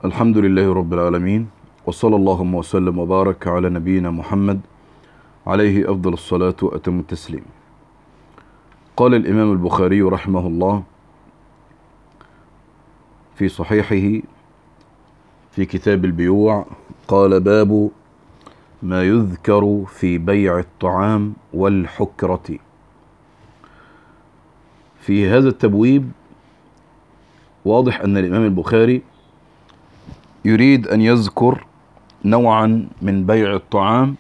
الحمد لله رب العالمين وصلى اللهم وسلم وبارك على نبينا محمد عليه أفضل الصلاة وأتم التسليم قال الإمام البخاري رحمه الله في صحيحه في كتاب البيوع قال باب ما يذكر في بيع الطعام والحكرة في هذا التبويب واضح أن الإمام البخاري يريد أن يذكر نوعا من بيع الطعام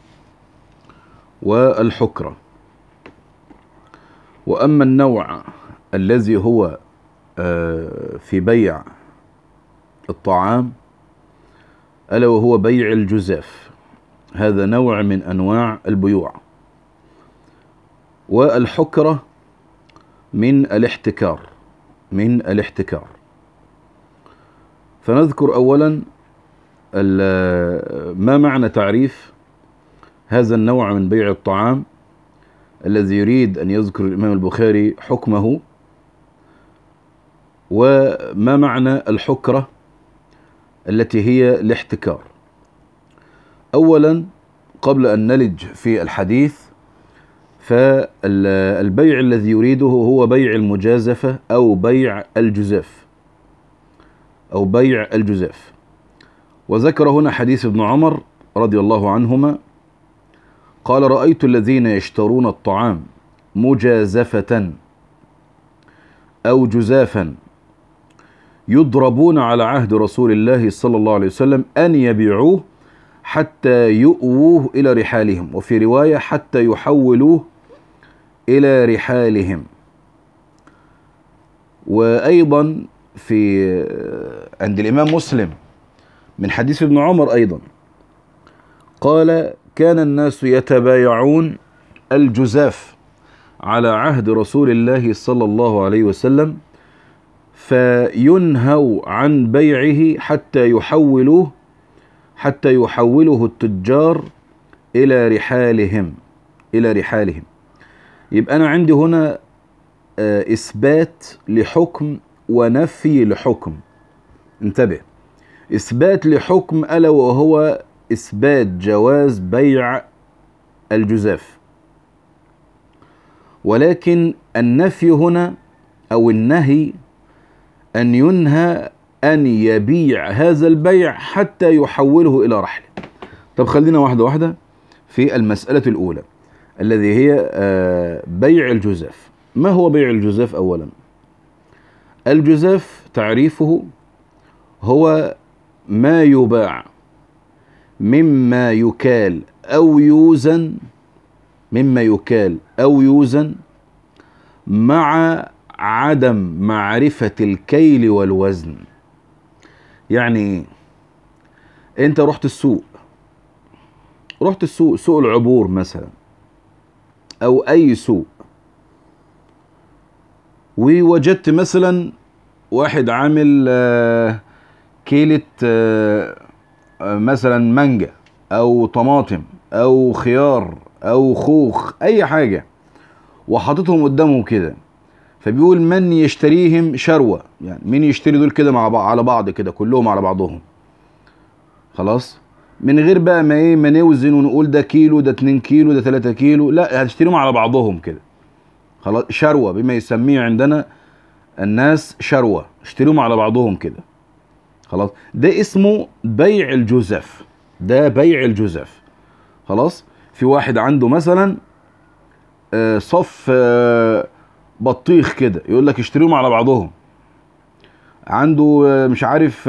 والحكرة وأما النوع الذي هو في بيع الطعام ألا وهو بيع الجزاف هذا نوع من أنواع البيوع والحكرة من الاحتكار من الاحتكار فنذكر أولا ما معنى تعريف هذا النوع من بيع الطعام الذي يريد أن يذكر الإمام البخاري حكمه وما معنى الحكرة التي هي الاحتكار أولا قبل أن نلج في الحديث فالبيع الذي يريده هو بيع المجازفة أو بيع الجزاف أو بيع الجزاف وذكر هنا حديث ابن عمر رضي الله عنهما قال رأيت الذين يشترون الطعام مجازفة أو جزافا يضربون على عهد رسول الله صلى الله عليه وسلم أن يبيعوه حتى يؤووه إلى رحالهم وفي رواية حتى يحولوه إلى رحالهم وأيضا في عند الإمام مسلم من حديث ابن عمر أيضا قال كان الناس يتبايعون الجزاف على عهد رسول الله صلى الله عليه وسلم فينهوا عن بيعه حتى يحولوه حتى يحوله التجار إلى رحالهم إلى رحالهم يبقى أنا عندي هنا إثبات لحكم ونفي لحكم انتبه إثبات لحكم ألا وهو إثبات جواز بيع الجزاف ولكن النفي هنا أو النهي أن ينهى أن يبيع هذا البيع حتى يحوله إلى رحله طب خلينا واحدة واحدة في المسألة الأولى الذي هي بيع الجزاف ما هو بيع الجزاف أولا الجزاف تعريفه هو ما يباع مما يكال أو يوزن مما يكال أو يوزن مع عدم معرفة الكيل والوزن يعني انت رحت السوق رحت السوق سوق العبور مثلا او اي سوق ووجدت مثلا واحد عامل كيلة مثلا مانجا او طماطم او خيار او خوخ اي حاجة وحاططهم قدامه كده فبيقول من يشتريهم شروة يعني مين يشتري دول كده مع بعض على بعض كده كلهم على بعضهم خلاص من غير بقى ما ايه ما نوزن ونقول ده كيلو ده 2 كيلو ده 3 كيلو لا هتشتريهم على بعضهم كده خلاص شروة بما يسميه عندنا الناس شروة اشتريهم على بعضهم كده خلاص ده اسمه بيع الجزاف ده بيع الجزاف خلاص في واحد عنده مثلا آه صف آه بطيخ كده يقول لك اشتريهم على بعضهم عنده مش عارف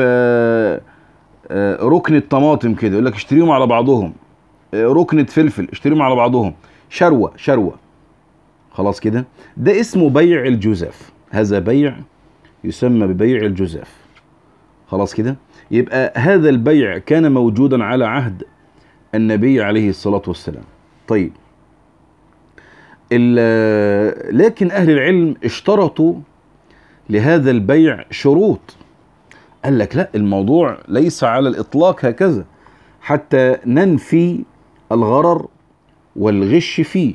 ركنة طماطم كده يقول لك اشتريهم على بعضهم ركنة فلفل اشتريهم على بعضهم شروة شروة خلاص كده ده اسمه بيع الجزاف هذا بيع يسمى ببيع الجزاف خلاص كده يبقى هذا البيع كان موجودا على عهد النبي عليه الصلاة والسلام طيب لكن أهل العلم اشترطوا لهذا البيع شروط قال لك لا الموضوع ليس على الإطلاق هكذا حتى ننفي الغرر والغش فيه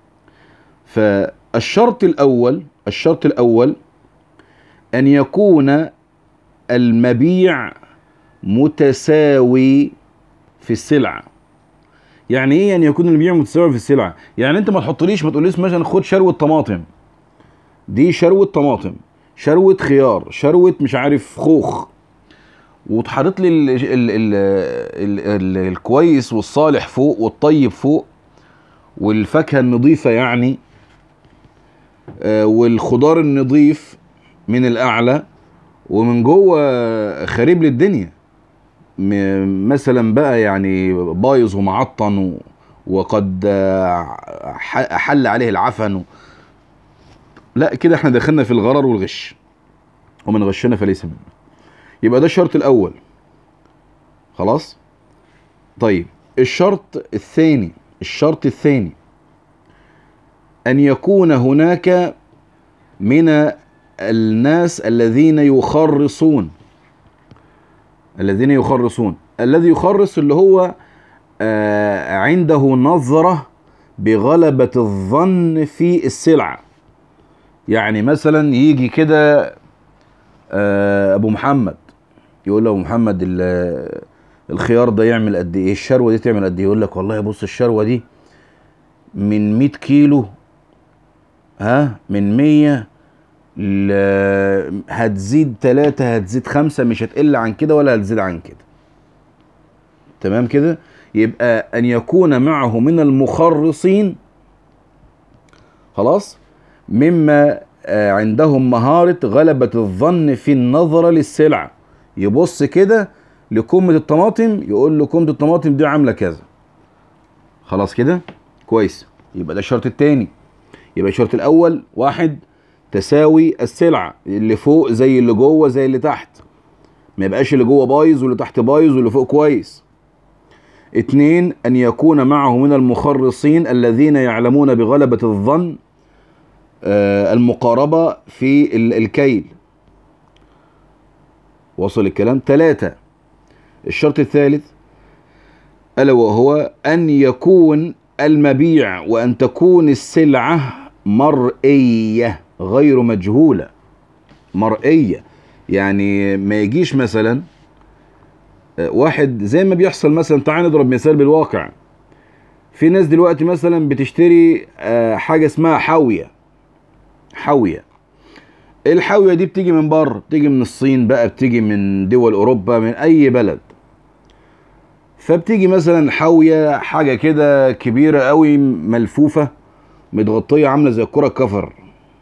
فالشرط الأول الشرط الأول أن يكون المبيع متساوي في السلع يعني ايه ان يكون البيع متساوي في السلع يعني انت ما تحطليش ما تقوليش مثلا خد شروه طماطم دي شروه طماطم شروه خيار شروه مش عارف خوخ وتحرط لي ال ال ال ال ال الكويس والصالح فوق والطيب فوق والفاكهه النظيفه يعني آه، والخضار النظيف من الاعلى ومن جوه خريب للدنيا م- مثلا بقى يعني بايظ ومعطن و- وقد آه، ح- حل عليه العفن و... لا كده احنا دخلنا في الغرر والغش ومن غشنا فليس منا يبقى ده الشرط الاول خلاص طيب الشرط الثاني الشرط الثاني ان يكون هناك من الناس الذين يخرصون الذين يخرصون الذي يخرص اللي هو آه، عنده نظرة بغلبة الظن في السلعة يعني مثلا يجي كده آه، ابو محمد يقول له ابو محمد ال- الخيار ده يعمل قد ايه الشروه دي تعمل قد ايه يقول لك والله بص الشروه دي من 100 كيلو ها من 100 ل... هتزيد ثلاثة هتزيد خمسة مش هتقل عن كده ولا هتزيد عن كده تمام كده يبقى أن يكون معه من المخرصين خلاص مما آه، عندهم مهارة غلبة الظن في النظر للسلع يبص كده لكمة الطماطم يقول له كمة الطماطم دي عاملة كذا خلاص كده كويس يبقى ده الشرط التاني يبقى الشرط الأول واحد تساوي السلع اللي فوق زي اللي جوه زي اللي تحت ما يبقاش اللي جوه بايظ واللي تحت بايظ واللي فوق كويس اتنين أن يكون معه من المخرصين الذين يعلمون بغلبة الظن آه، المقاربة في ال- الكيل وصل الكلام ثلاثة الشرط الثالث ألا وهو أن يكون المبيع وأن تكون السلعة مرئية غير مجهولة مرئية يعني ما يجيش مثلا آه، واحد زي ما بيحصل مثلا تعال نضرب مثال بالواقع في ناس دلوقتي مثلا بتشتري آه، حاجة اسمها حاوية حاوية الحاوية دي بتيجي من بره بتيجي من الصين بقى بتيجي من دول أوروبا من أي بلد فبتيجي مثلا حاوية حاجة كده كبيرة قوي ملفوفة متغطية عاملة زي الكرة كفر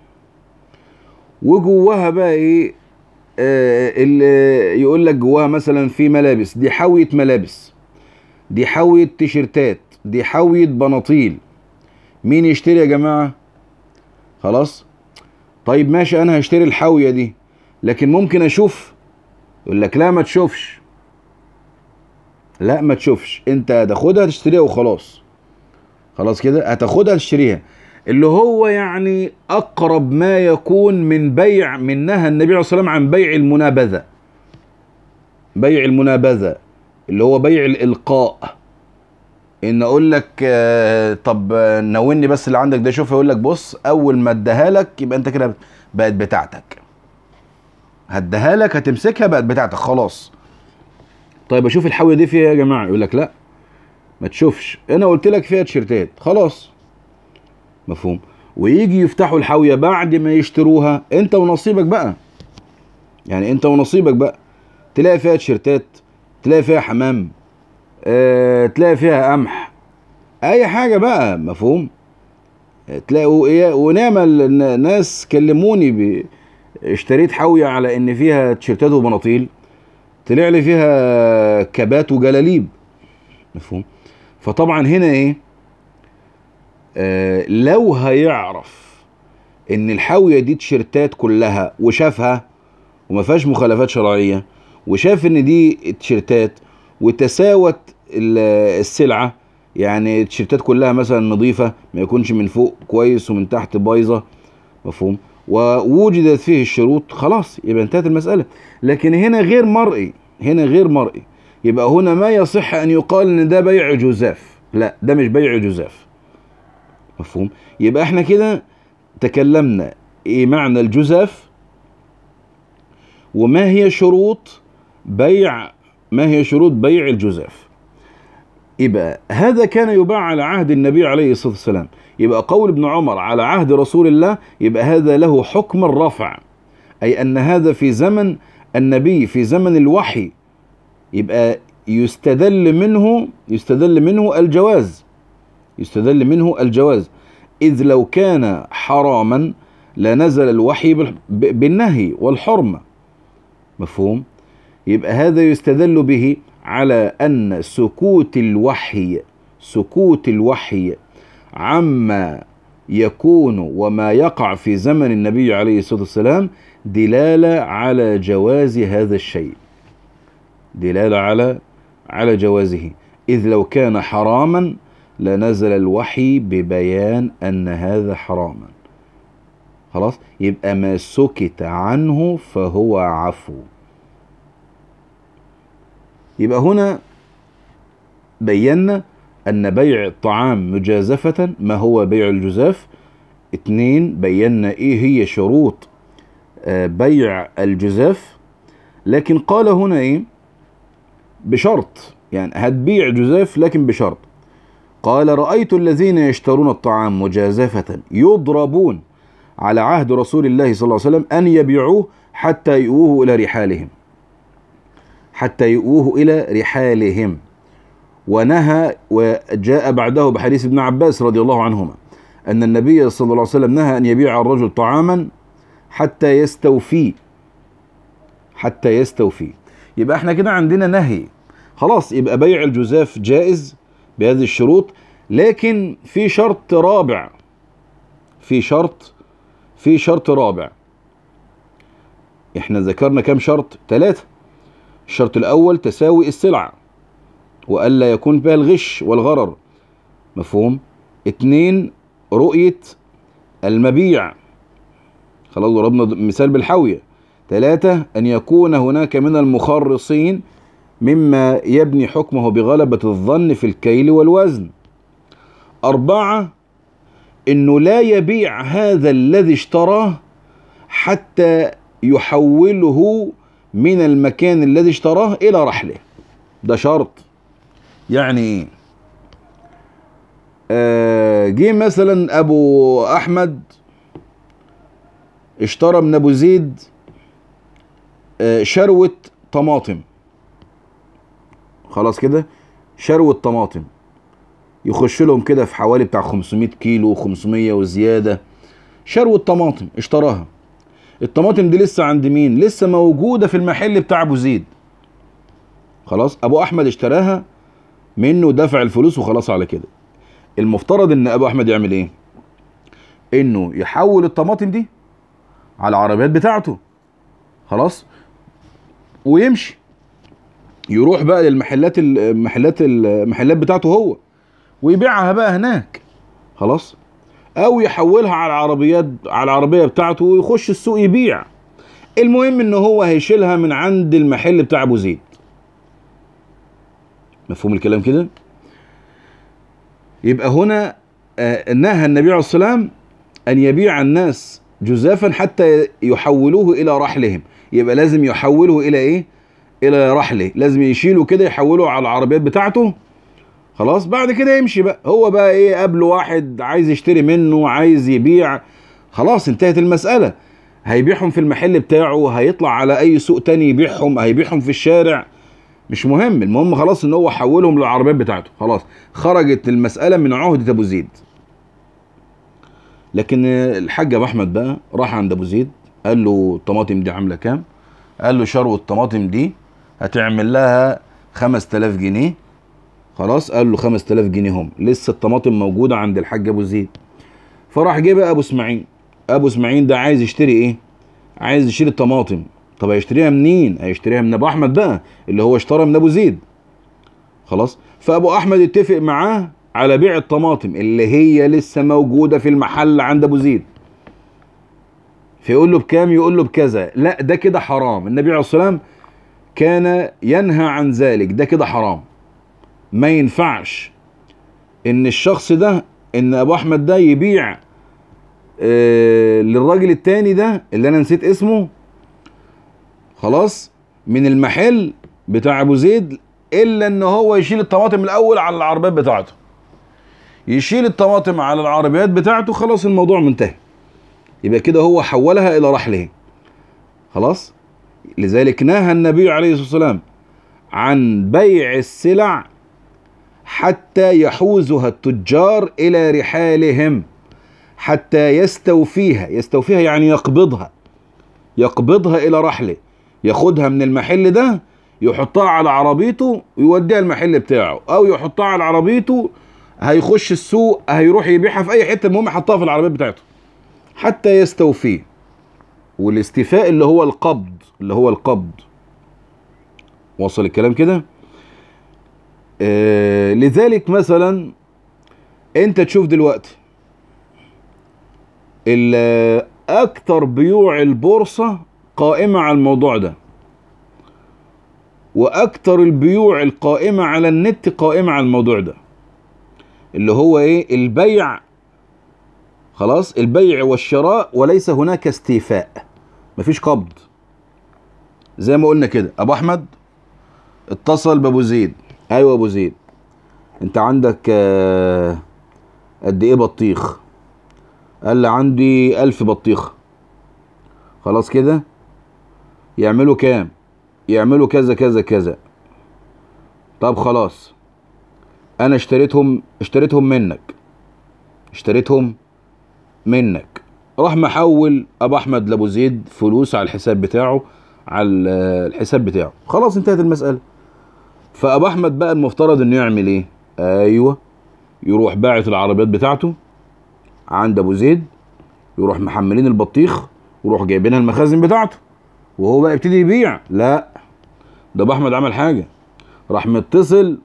وجواها بقى ايه آه اللي يقول لك جواها مثلا في ملابس دي حاوية ملابس دي حاوية تيشيرتات دي حاوية بناطيل مين يشتري يا جماعة خلاص طيب ماشي انا هشتري الحاوية دي لكن ممكن اشوف يقول لك لا ما تشوفش لا ما تشوفش انت هتاخدها تشتريها وخلاص خلاص كده هتاخدها تشتريها اللي هو يعني اقرب ما يكون من بيع من نهى النبي عليه الصلاه والسلام عن بيع المنابذه بيع المنابذه اللي هو بيع الالقاء ان اقول لك آه، طب آه، ناولني بس اللي عندك ده شوف يقول لك بص اول ما اديها لك يبقى انت كده بقت بتاعتك هديها لك هتمسكها بقت بتاعتك خلاص طيب اشوف الحاويه دي فيها إيه يا جماعه يقول لك لا ما تشوفش انا قلت لك فيها تيشيرتات خلاص مفهوم ويجي يفتحوا الحاويه بعد ما يشتروها انت ونصيبك بقى يعني انت ونصيبك بقى تلاقي فيها تيشيرتات تلاقي فيها حمام اه تلاقي فيها قمح اي حاجه بقى مفهوم تلاقوا ايه ونعم الناس كلموني ب... اشتريت حاويه على ان فيها تيشيرتات وبناطيل طلع لي فيها كبات وجلاليب مفهوم فطبعا هنا ايه آه لو هيعرف ان الحاويه دي تيشيرتات كلها وشافها وما فيهاش مخالفات شرعيه وشاف ان دي تيشيرتات وتساوت ال- السلعه يعني التيشيرتات كلها مثلا نظيفه ما يكونش من فوق كويس ومن تحت بايظه مفهوم ووجدت فيه الشروط خلاص يبقى انتهت المساله لكن هنا غير مرئي هنا غير مرئي يبقى هنا ما يصح ان يقال ان ده بيع جزاف لا ده مش بيع جزاف مفهوم يبقى احنا كده تكلمنا ايه معنى الجزاف وما هي شروط بيع ما هي شروط بيع الجزاف يبقى هذا كان يباع على عهد النبي عليه الصلاة والسلام يبقى قول ابن عمر على عهد رسول الله يبقى هذا له حكم الرفع أي أن هذا في زمن النبي في زمن الوحي يبقى يستدل منه يستدل منه الجواز يستدل منه الجواز إذ لو كان حراما لنزل الوحي بال- ب- بالنهي والحرمة مفهوم يبقى هذا يستدل به على أن سكوت الوحي سكوت الوحي عما يكون وما يقع في زمن النبي عليه الصلاة والسلام دلالة على جواز هذا الشيء دلالة على على جوازه إذ لو كان حراما لنزل الوحي ببيان أن هذا حراما خلاص يبقى ما سكت عنه فهو عفو يبقى هنا بينا أن بيع الطعام مجازفة ما هو بيع الجزاف اتنين بينا ايه هي شروط آه، بيع الجزاف لكن قال هنا ايه بشرط يعني هتبيع جزاف لكن بشرط قال رأيت الذين يشترون الطعام مجازفة يضربون على عهد رسول الله صلى الله عليه وسلم أن يبيعوه حتى يؤوه إلى رحالهم حتى يؤوه إلى رحالهم ونهى وجاء بعده بحديث ابن عباس رضي الله عنهما أن النبي صلى الله عليه وسلم نهى أن يبيع الرجل طعاما حتى يستوفيه حتى يستوفيه يبقى احنا كده عندنا نهي خلاص يبقى بيع الجزاف جائز بهذه الشروط لكن في شرط رابع في شرط في شرط رابع احنا ذكرنا كم شرط ثلاثة الشرط الأول تساوي السلع وألا يكون بها الغش والغرر مفهوم اتنين رؤية المبيع خلاص ضربنا مثال بالحاوية ثلاثة أن يكون هناك من المخرصين مما يبني حكمه بغلبة الظن في الكيل والوزن أربعة أنه لا يبيع هذا الذي اشتراه حتى يحوله من المكان الذي اشتراه إلى رحله ده شرط يعني ايه آه، جه مثلا ابو احمد اشترى من ابو زيد آه، شروة طماطم خلاص كده شروة طماطم يخش لهم كده في حوالي بتاع 500 كيلو 500 وزيادة شروة طماطم اشتراها الطماطم دي لسه عند مين لسه موجودة في المحل بتاع ابو زيد خلاص ابو احمد اشتراها منه دفع الفلوس وخلاص على كده المفترض ان ابو احمد يعمل ايه انه يحول الطماطم دي على العربيات بتاعته خلاص ويمشي يروح بقى للمحلات المحلات المحلات بتاعته هو ويبيعها بقى هناك خلاص او يحولها على العربيات على العربيه بتاعته ويخش السوق يبيع المهم ان هو هيشيلها من عند المحل بتاع ابو زيد مفهوم الكلام كده يبقى هنا آه، نهى النبي عليه الصلاه والسلام ان يبيع الناس جزافا حتى يحولوه الى رحلهم يبقى لازم يحوله الى ايه الى رحله لازم يشيله كده يحوله على العربيات بتاعته خلاص بعد كده يمشي بقى هو بقى ايه قابله واحد عايز يشتري منه عايز يبيع خلاص انتهت المسألة هيبيعهم في المحل بتاعه هيطلع على اي سوق تاني يبيعهم هيبيعهم في الشارع مش مهم المهم خلاص ان هو حولهم للعربيات بتاعته خلاص خرجت المسألة من عهدة ابو زيد لكن الحاج ابو احمد بقى راح عند ابو زيد قال له الطماطم دي عامله كام قال له شروه الطماطم دي هتعمل لها 5000 جنيه خلاص قال له 5000 جنيه هم لسه الطماطم موجوده عند الحاج ابو زيد فراح جه بقى ابو اسماعيل ابو اسماعيل ده عايز يشتري ايه عايز يشتري الطماطم طب هيشتريها منين هيشتريها من ابو احمد بقى اللي هو اشترى من ابو زيد خلاص فابو احمد اتفق معاه على بيع الطماطم اللي هي لسه موجوده في المحل عند ابو زيد فيقول له بكام يقول له بكذا لا ده كده حرام النبي عليه الصلاه والسلام كان ينهى عن ذلك ده كده حرام ما ينفعش ان الشخص ده ان ابو احمد ده يبيع آه للراجل التاني ده اللي انا نسيت اسمه خلاص من المحل بتاع ابو زيد الا ان هو يشيل الطماطم الاول على العربيات بتاعته يشيل الطماطم على العربيات بتاعته خلاص الموضوع منتهي يبقى كده هو حولها الى رحله خلاص لذلك نهى النبي عليه الصلاه والسلام عن بيع السلع حتى يحوزها التجار الى رحالهم حتى يستوفيها يستوفيها يعني يقبضها يقبضها الى رحله ياخدها من المحل ده يحطها على عربيته ويوديها المحل بتاعه او يحطها على عربيته هيخش السوق هيروح يبيعها في اي حته المهم يحطها في العربيه بتاعته حتى يستوفيه والاستيفاء اللي هو القبض اللي هو القبض وصل الكلام كده آه لذلك مثلا انت تشوف دلوقتي ال- اكتر بيوع البورصة قائمة على الموضوع ده واكتر البيوع القائمة على النت قائمة على الموضوع ده اللي هو ايه البيع خلاص البيع والشراء وليس هناك استيفاء مفيش قبض زي ما قلنا كده ابو احمد اتصل بابو زيد ايوه ابو زيد انت عندك آه، قد ايه بطيخ قال لي عندي الف بطيخه خلاص كده يعملوا كام يعملوا كذا كذا كذا طب خلاص انا اشتريتهم اشتريتهم منك اشتريتهم منك راح محول ابو احمد لابو زيد فلوس على الحساب بتاعه على ال- الحساب بتاعه خلاص انتهت المساله فابو احمد بقى المفترض انه يعمل ايه ايوه يروح باعت العربيات بتاعته عند ابو زيد يروح محملين البطيخ ويروح جايبينها المخازن بتاعته وهو بقى يبتدي يبيع لا ده ابو احمد عمل حاجه راح متصل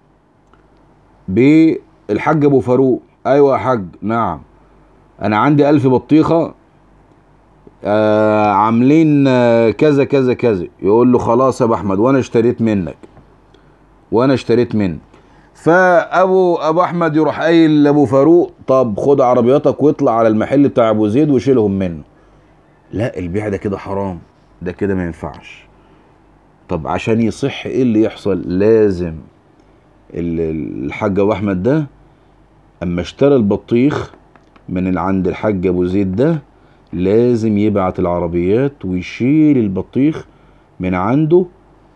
بالحاج ابو فاروق ايوه يا حاج نعم انا عندي الف بطيخه آه عاملين آه كذا كذا كذا يقول له خلاص يا ابو احمد وانا اشتريت منك وانا اشتريت منك فابو ابو احمد يروح قايل لابو فاروق طب خد عربياتك واطلع على المحل بتاع ابو زيد وشيلهم منه لا البيع ده كده حرام ده كده ما ينفعش طب عشان يصح ايه اللي يحصل لازم ال- الحاج ابو احمد ده اما اشترى البطيخ من ال- عند الحاج ابو زيد ده لازم يبعت العربيات ويشيل البطيخ من عنده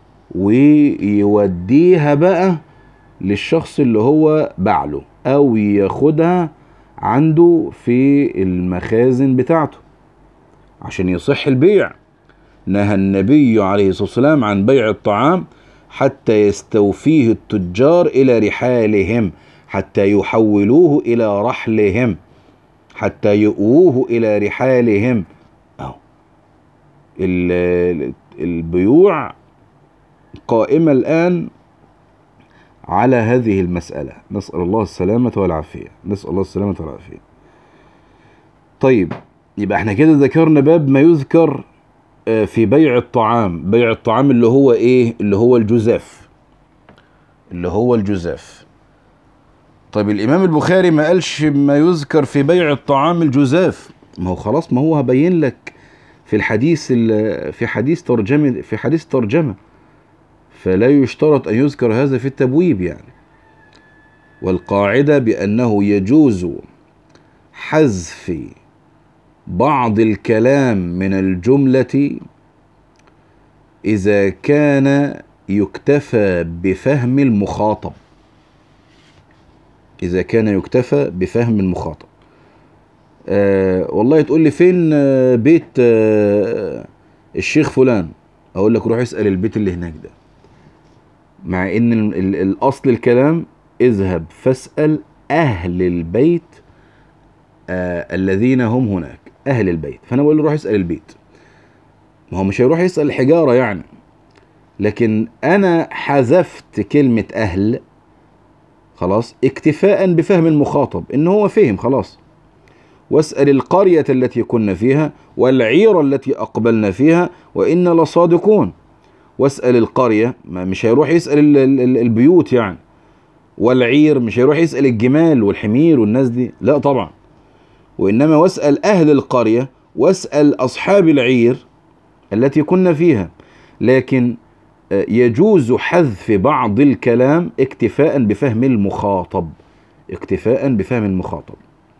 ويوديها بقى للشخص اللي هو باعله او ياخدها عنده في المخازن بتاعته عشان يصح البيع نهى النبي عليه الصلاة والسلام عن بيع الطعام حتى يستوفيه التجار إلى رحالهم حتى يحولوه إلى رحلهم حتى يؤوه إلى رحالهم أهو ال- البيوع قائمة الآن على هذه المسألة نسأل الله السلامة والعافية نسأل الله السلامة والعافية طيب يبقى احنا كده ذكرنا باب ما يذكر آه، في بيع الطعام بيع الطعام اللي هو ايه اللي هو الجزاف اللي هو الجزاف طيب الامام البخاري ما قالش ما يذكر في بيع الطعام الجزاف ما هو خلاص ما هو هبين لك في الحديث ال- في حديث ترجمة في حديث ترجمة فلا يشترط أن يذكر هذا في التبويب يعني والقاعدة بأنه يجوز حذف بعض الكلام من الجملة إذا كان يكتفى بفهم المخاطب إذا كان يكتفى بفهم المخاطب آه والله تقول لي فين آه بيت آه الشيخ فلان أقول لك روح اسأل البيت اللي هناك ده مع ان ال- ال- الاصل الكلام اذهب فاسأل اهل البيت آه الذين هم هناك اهل البيت فانا بقول له روح اسأل البيت ما هو مش هيروح يسأل الحجارة يعني لكن انا حذفت كلمة اهل خلاص اكتفاء بفهم المخاطب ان هو فهم خلاص واسأل القرية التي كنا فيها والعير التي أقبلنا فيها وإنا لصادقون واسأل القرية ما مش هيروح يسأل ال- ال- ال- البيوت يعني والعير مش هيروح يسأل الجمال والحمير والناس دي لا طبعا وإنما واسأل أهل القرية واسأل أصحاب العير التي كنا فيها لكن آه، يجوز حذف بعض الكلام اكتفاء بفهم المخاطب اكتفاء بفهم المخاطب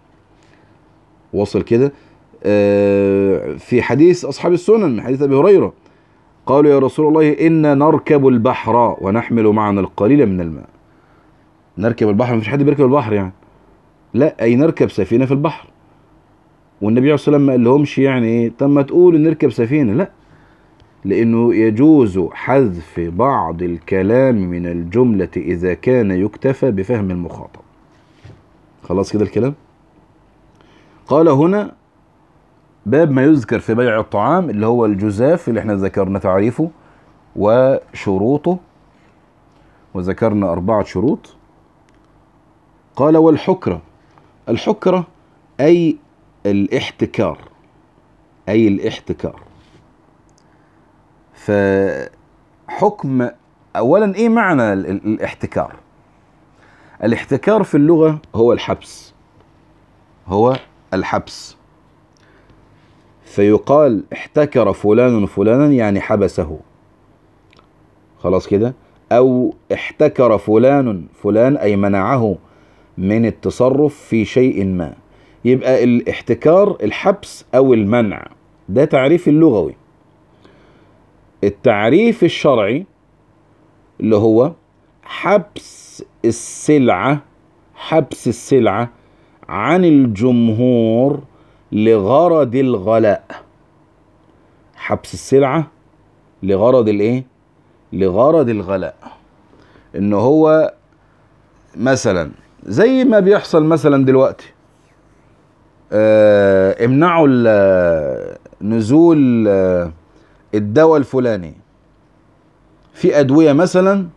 وصل كده آه، في حديث أصحاب السنن من حديث أبي هريرة قالوا يا رسول الله إنا نركب البحر ونحمل معنا القليل من الماء نركب البحر مفيش حد بيركب البحر يعني لا أي نركب سفينة في البحر والنبي عليه الصلاة والسلام ما قال لهمش يعني إيه طب ما تقولوا نركب سفينة لا لأنه يجوز حذف بعض الكلام من الجملة إذا كان يكتفى بفهم المخاطب خلاص كده الكلام قال هنا باب ما يذكر في بيع الطعام اللي هو الجزاف اللي احنا ذكرنا تعريفه وشروطه وذكرنا أربعة شروط قال والحكرة الحكرة أي الاحتكار أي الاحتكار فحكم أولا إيه معنى ال- ال- الاحتكار الاحتكار في اللغة هو الحبس هو الحبس فيقال احتكر فلان فلانا يعني حبسه خلاص كده او احتكر فلان فلان اي منعه من التصرف في شيء ما يبقى الاحتكار الحبس او المنع ده تعريف اللغوي التعريف الشرعي اللي هو حبس السلعة حبس السلعة عن الجمهور لغرض الغلاء حبس السلعة لغرض الايه لغرض الغلاء ان هو مثلا زي ما بيحصل مثلا دلوقتي آه امنعوا ال- نزول آه، الدواء الفلاني في ادويه مثلا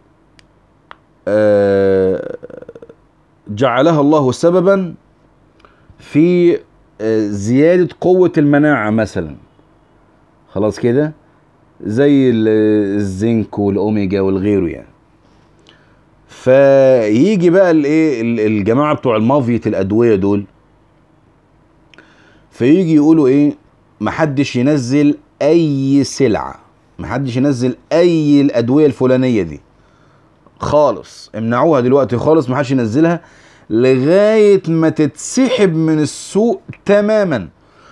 آه، جعلها الله سببا في آه، زياده قوه المناعه مثلا خلاص كده زي ال- الزنك والاوميجا والغيره يعني فيجي بقى الايه ال- الجماعه بتوع المافية الادويه دول فيجي يقولوا ايه محدش ينزل اي سلعه محدش ينزل اي الادويه الفلانيه دي خالص امنعوها دلوقتي خالص محدش ينزلها لغايه ما تتسحب من السوق تماما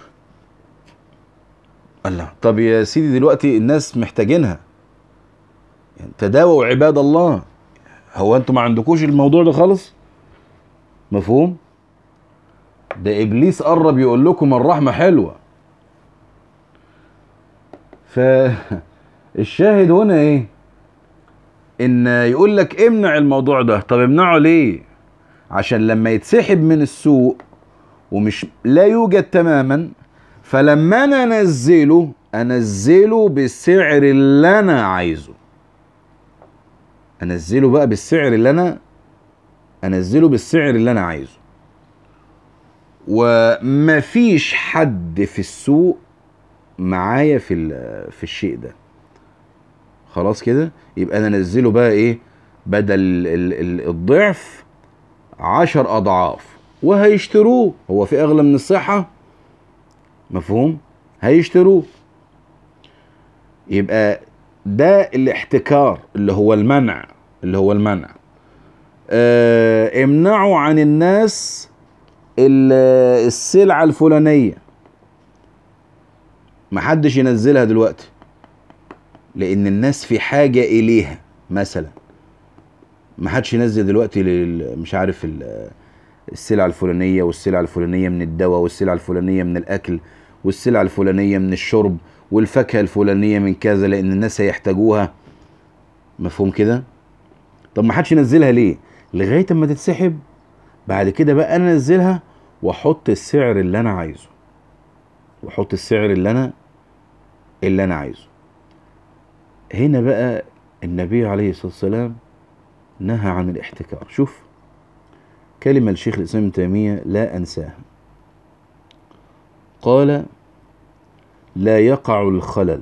الله طب يا سيدي دلوقتي الناس محتاجينها يعني تداووا عباد الله هو انتوا ما عندكوش الموضوع ده خالص مفهوم ده ابليس قرب يقول لكم الرحمه حلوه فالشاهد هنا ايه ان يقول لك امنع الموضوع ده طب امنعه ليه عشان لما يتسحب من السوق ومش لا يوجد تماما فلما انا انزله انزله بالسعر اللي انا عايزه انزله بقى بالسعر اللي انا انزله بالسعر اللي انا عايزه ومفيش حد في السوق معايا في ال- في الشيء ده خلاص كده يبقى انا انزله بقى ايه بدل ال- ال- الضعف عشر اضعاف وهيشتروه هو في اغلى من الصحة مفهوم هيشتروه يبقى ده الاحتكار اللي هو المنع اللي هو المنع اه امنعوا عن الناس ال- السلعة الفلانية محدش ينزلها دلوقتي لان الناس في حاجة اليها مثلا محدش ينزل دلوقتي لل- مش عارف ال- السلعة الفلانية والسلعة الفلانية من الدواء والسلعة الفلانية من الأكل والسلعة الفلانية من الشرب والفاكهة الفلانية من كذا لأن الناس هيحتاجوها مفهوم كده؟ طب ما حدش ينزلها ليه؟ لغاية اما تتسحب بعد كده بقى أنا أنزلها وأحط السعر اللي أنا عايزه وأحط السعر اللي أنا اللي أنا عايزه هنا بقى النبي عليه الصلاة والسلام نهى عن الاحتكار شوف كلمة لشيخ الإسلام ابن تيمية لا أنساها قال لا يقع الخلل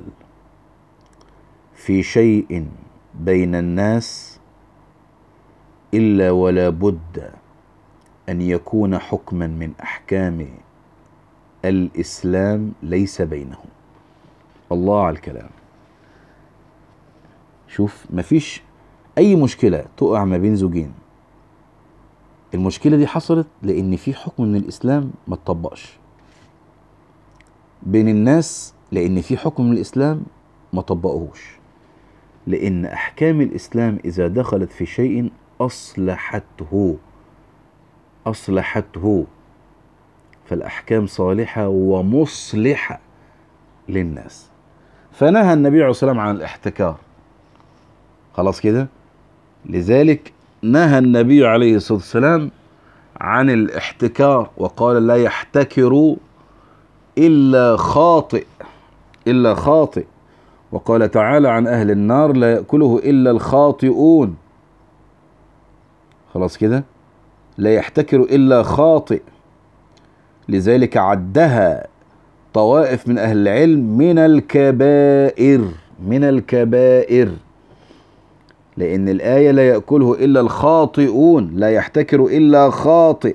في شيء بين الناس إلا ولا بد أن يكون حكما من أحكام الإسلام ليس بينهم الله على الكلام شوف مفيش اي مشكله تقع ما بين زوجين المشكله دي حصلت لان في حكم من الاسلام ما اتطبقش بين الناس لان في حكم من الاسلام ما طبقوهوش لان احكام الاسلام اذا دخلت في شيء اصلحته اصلحته فالاحكام صالحه ومصلحه للناس فنهى النبي عليه الصلاه والسلام عن الاحتكار خلاص كده لذلك نهى النبي عليه الصلاه والسلام عن الاحتكار وقال لا يحتكر الا خاطئ الا خاطئ وقال تعالى عن اهل النار لا ياكله الا الخاطئون خلاص كده لا يحتكر الا خاطئ لذلك عدها طوائف من اهل العلم من الكبائر من الكبائر لان الايه لا ياكله الا الخاطئون لا يحتكر الا خاطئ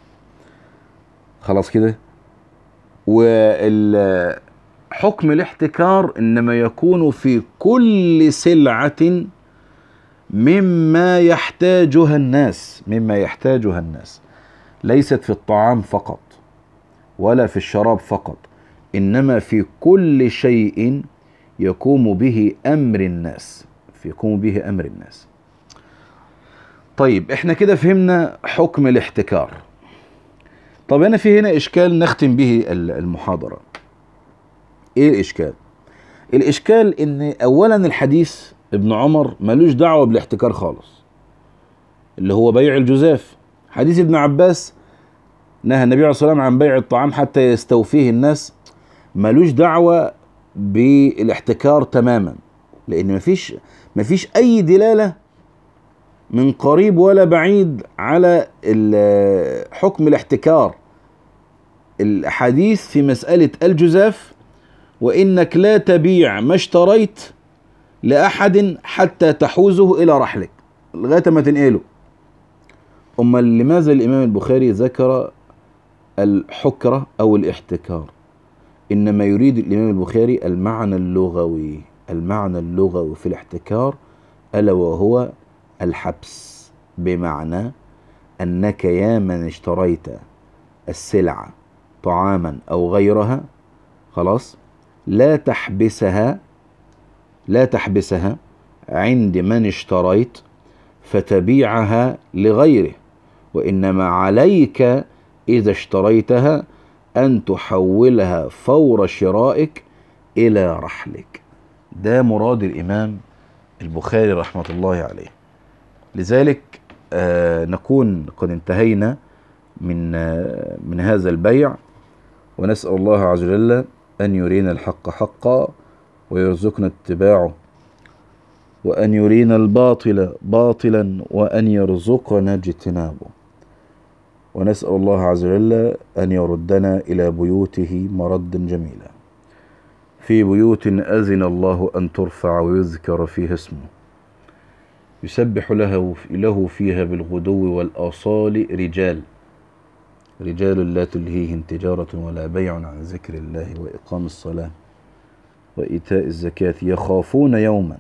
خلاص كده وحكم الاحتكار انما يكون في كل سلعه مما يحتاجها الناس مما يحتاجها الناس ليست في الطعام فقط ولا في الشراب فقط انما في كل شيء يقوم به امر الناس يقوم به امر الناس طيب احنا كده فهمنا حكم الاحتكار طب انا في هنا اشكال نختم به المحاضره ايه الاشكال الاشكال ان اولا الحديث ابن عمر ملوش دعوه بالاحتكار خالص اللي هو بيع الجزاف حديث ابن عباس نهى النبي عليه الصلاه والسلام عن بيع الطعام حتى يستوفيه الناس ملوش دعوه بالاحتكار تماما لان مفيش مفيش اي دلاله من قريب ولا بعيد على حكم الاحتكار الحديث في مساله الجزاف وانك لا تبيع ما اشتريت لاحد حتى تحوزه الى رحلك لغايه ما تنقله امال لماذا الامام البخاري ذكر الحكره او الاحتكار انما يريد الامام البخاري المعنى اللغوي المعنى اللغوي في الاحتكار الا وهو الحبس بمعنى انك يا من اشتريت السلعه طعاما او غيرها خلاص لا تحبسها لا تحبسها عند من اشتريت فتبيعها لغيره وانما عليك اذا اشتريتها ان تحولها فور شرائك الى رحلك ده مراد الامام البخاري رحمه الله عليه لذلك آه نكون قد انتهينا من آه من هذا البيع ونسال الله عز وجل ان يرينا الحق حقا ويرزقنا اتباعه وان يرينا الباطل باطلا وان يرزقنا اجتنابه ونسال الله عز وجل ان يردنا الى بيوته مردا جميلا في بيوت اذن الله ان ترفع ويذكر فيها اسمه يسبح له له فيها بالغدو والآصال رجال رجال لا تلهيهم تجارة ولا بيع عن ذكر الله وإقام الصلاة وإيتاء الزكاة يخافون يوما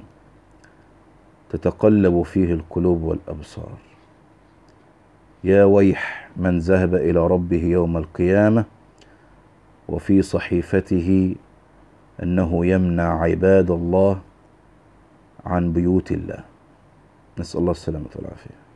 تتقلب فيه القلوب والأبصار يا ويح من ذهب إلى ربه يوم القيامة وفي صحيفته أنه يمنع عباد الله عن بيوت الله نسأل الله السلامة والعافية